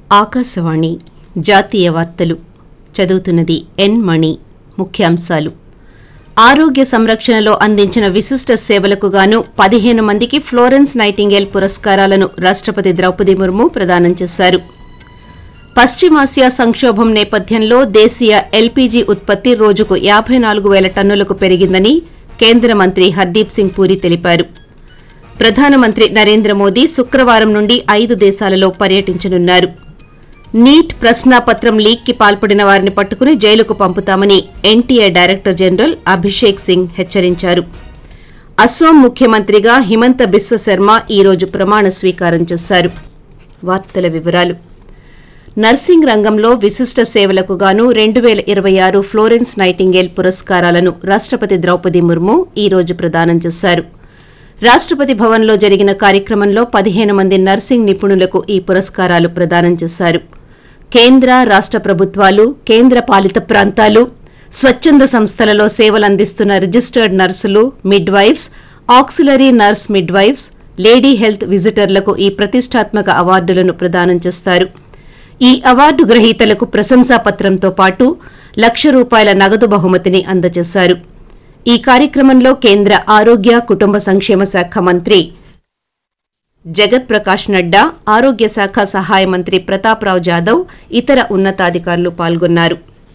ఆకాశవాణి జాతీయ వార్తలు చదువుతున్నది ఎన్ మణి ముఖ్యాంశాలు ఆరోగ్య సంరక్షణలో అందించిన విశిష్ట సేవలకు గాను పదిహేను మందికి ఫ్లోరెన్స్ నైటింగేల్ పురస్కారాలను రాష్టపతి ద్రౌపది ముర్ము ప్రదానం చేశారు పశ్చిమాసియా సంక్షోభం నేపథ్యంలో దేశీయ ఎల్పీజీ ఉత్పత్తి రోజుకు యాబై నాలుగు వేల టన్నులకు పెరిగిందని కేంద్ర మంత్రి హర్దీప్ సింగ్ పూరి తెలిపారు ప్రధానమంత్రి నరేంద్ర మోదీ శుక్రవారం నుండి ఐదు దేశాలలో పర్యటించనున్నారు నీట్ ప్రశ్నాపత్రం లీక్ కి పాల్పడిన వారిని పట్టుకుని జైలుకు పంపుతామని NTA director general Abhishek Singh హెచ్చరించారు అస్సోం ముఖ్యమంత్రిగా హిమంత బిశ్వశర్మ ఈ రోజు ప్రమాణ స్వీకారం చేశారు వార్తల వివరాలు నర్సింగ్ రంగంలో విశిష్ట సేవలకు గాను రెండు వేల ఇరవై ఆరు ఫ్లోరెన్స్ నైటింగేల్ పురస్కారాలను రాష్టపతి ద్రౌపది ముర్ము ఈ రోజు ప్రదానం చేశారు రాష్టపతి భవన్లో జరిగిన కార్యక్రమంలో పదిహేను మంది నర్సింగ్ నిపుణులకు ఈ పురస్కారాలు ప్రదానం చేశారు కేంద్ర రాష్ట ప్రభుత్వాలు కేంద్ర పాలిత ప్రాంతాలు స్వచ్ఛంద సంస్థలలో సేవలందిస్తున్న registered nurses midwives auxiliary nurse midwives lady health విజిటర్లకు ఈ ప్రతిష్టాత్మక అవార్డులను ప్రదానం చేస్తారు ఈ అవార్డు గ్రహీతలకు ప్రశంసాపత్రంతో పాటు లక్ష రూపాయల నగదు బహుమతిని అందజేశారు ఈ కార్యక్రమంలో కేంద్ర ఆరోగ్య కుటుంబ సంక్షేమ శాఖ మంత్రి జగత్ ప్రకాష్ నడ్డా ఆరోగ్య శాఖ సహాయ మంత్రి ప్రతాప్రావు జాదవ్ ఇతర ఉన్నతాధికారులు పాల్గొన్నారు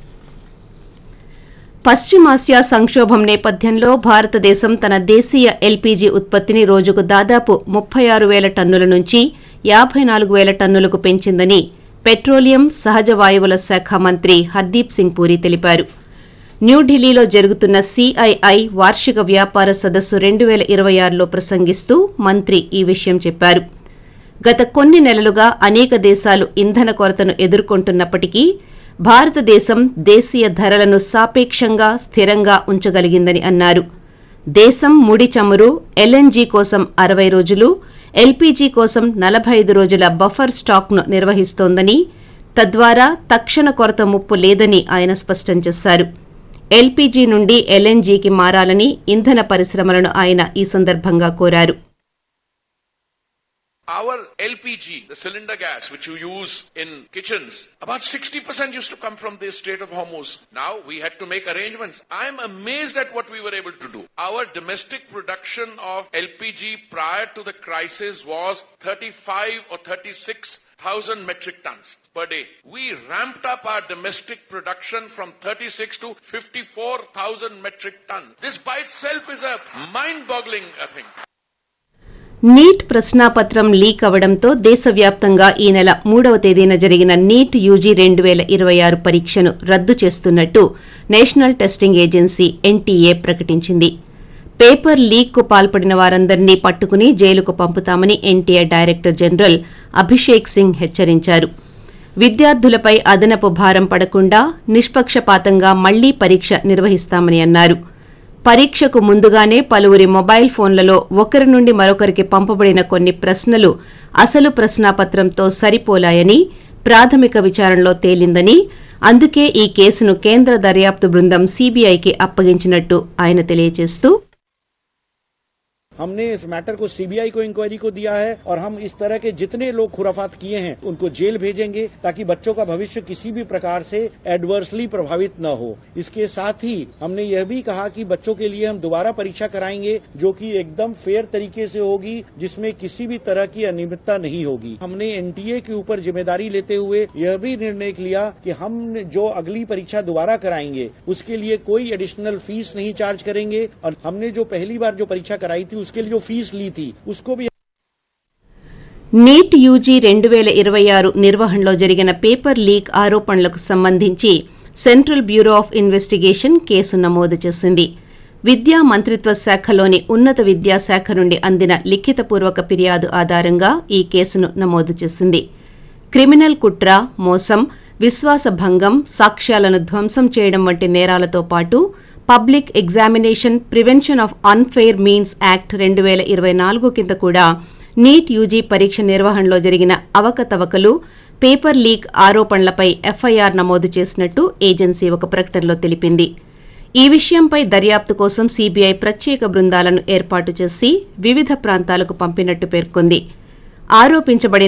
పశ్చిమాసియా సంక్షోభం నేపథ్యంలో భారతదేశం తన దేశీయ ఎల్పీజీ ఉత్పత్తిని రోజుకు దాదాపు ముప్పై ఆరు వేల టన్నుల నుంచి యాబై నాలుగు వేల టన్నులకు పెంచిందని పెట్రోలియం సహజ వాయువుల శాఖ మంత్రి హర్దీప్ సింగ్ పూరి తెలిపారు న్యూఢిల్లీలో జరుగుతున్న సిఐఐ వార్షిక వ్యాపార సదస్సు రెండు వేల ఇరవై ఆరులో ప్రసంగిస్తూ మంత్రి ఈ విషయం చెప్పారు గత కొన్ని నెలలుగా అనేక దేశాలు ఇంధన కొరతను ఎదుర్కొంటున్నప్పటికీ భారతదేశం దేశీయ ధరలను సాపేక్షంగా స్థిరంగా ఉంచగలిగిందని అన్నారు దేశం ముడి చమురు ఎల్ఎన్జీ కోసం అరవై రోజులు ఎల్పీజీ కోసం నలభై ఐదు రోజుల బఫర్ స్టాక్ను నిర్వహిస్తోందని తద్వారా తక్షణ కొరత ముప్పు లేదని ఆయన స్పష్టం చేశారు ఎల్పీజీ నుండి ఎల్ఎన్జీకి మారాలని ఇంధన పరిశ్రమలను ఆయన ఈ సందర్భంగా కోరారు Our LPG, the cylinder gas which you use in kitchens, about 60% used to come from the Strait of Hormuz. Now we had to make arrangements. I'm amazed at what we were able to do. Our domestic production of LPG prior to the crisis was 35 or 36,000 metric tons per day. We ramped up our domestic production from 36 to 54,000 metric tons. This by itself is a mind-boggling uh, thing. NEET ప్రశ్నాపత్రం leak అవడంతో దేశవ్యాప్తంగా ఈ నెల మూడవ తేదీన జరిగిన NEET UG రెండు వేల ఇరవై ఆరు పరీక్షను రద్దు చేస్తున్నట్టు నేషనల్ టెస్టింగ్ ఏజెన్సీ ఎన్టీఏ ప్రకటించింది పేపర్ లీక్కు పాల్పడిన వారందరినీ పట్టుకుని జైలుకు పంపుతామని NTA director general Abhishek Singh హెచ్చరించారు విద్యార్థులపై అదనపు భారం పడకుండా నిష్పక్షపాతంగా మళ్లీ పరీక్ష నిర్వహిస్తామని అన్నారు పరీక్షకు ముందుగానే పలువురి మొబైల్ ఫోన్లలో ఒకరి నుండి మరొకరికి పంపబడిన కొన్ని ప్రశ్నలు అసలు ప్రశ్నాపత్రంతో సరిపోలాయని ప్రాథమిక విచారణలో తేలిందని అందుకే ఈ కేసును కేంద్ర దర్యాప్తు బృందం సీబీఐకి అప్పగించినట్టు ఆయన తెలియజేస్తూ हमने इस मैटर को सीबीआई को इंक्वायरी को दिया है और हम इस तरह के जितने लोग खुराफात किए हैं उनको जेल भेजेंगे ताकि बच्चों का भविष्य किसी भी प्रकार से एडवर्सली प्रभावित न हो इसके साथ ही हमने यह भी कहा कि बच्चों के लिए हम दोबारा परीक्षा कराएंगे जो कि एकदम फेयर तरीके से होगी जिसमें किसी भी तरह की अनियमितता नहीं होगी हमने एनटीए के ऊपर जिम्मेदारी लेते हुए यह भी निर्णय लिया कि हम जो अगली परीक्षा दोबारा कराएंगे उसके लिए कोई एडिशनल फीस नहीं चार्ज करेंगे और हमने जो पहली बार जो परीक्षा कराई थी उसके लिए जो फीस ली थी उसको भी నీట్ యూజీ రెండు వేల ఇరవై ఆరు నిర్వహణలో జరిగిన పేపర్ లీక్ ఆరోపణలకు సంబంధించి central bureau of investigation case నమోదు చేసింది విద్యా మంత్రిత్వ శాఖలోని ఉన్నత విద్యాశాఖ నుండి అందిన లిఖితపూర్వక ఫిర్యాదు ఆధారంగా ఈ కేసును నమోదు చేసింది క్రిమినల్ కుట్ర మోసం విశ్వాసభంగం సాక్ష్యాలను ధ్వంసం చేయడం వంటి నేరాలతో పాటు public examination prevention of unfair means act రెండు వేల ఇరవై నాలుగు కింద కూడా నీట్ యూజీ పరీక్ష నిర్వహణలో జరిగిన అవకతవకలు పేపర్ లీక్ ఆరోపణలపై ఎఫ్ఐఆర్ నమోదు చేసినట్టు ఏజెన్సీ ఒక ప్రకటనలో తెలిపింది ఈ విషయంపై దర్యాప్తు కోసం సీబీఐ ప్రత్యేక బృందాలను ఏర్పాటు చేసి వివిధ ప్రాంతాలకు పంపినట్టు పేర్కొంది ఆరోపించబడిన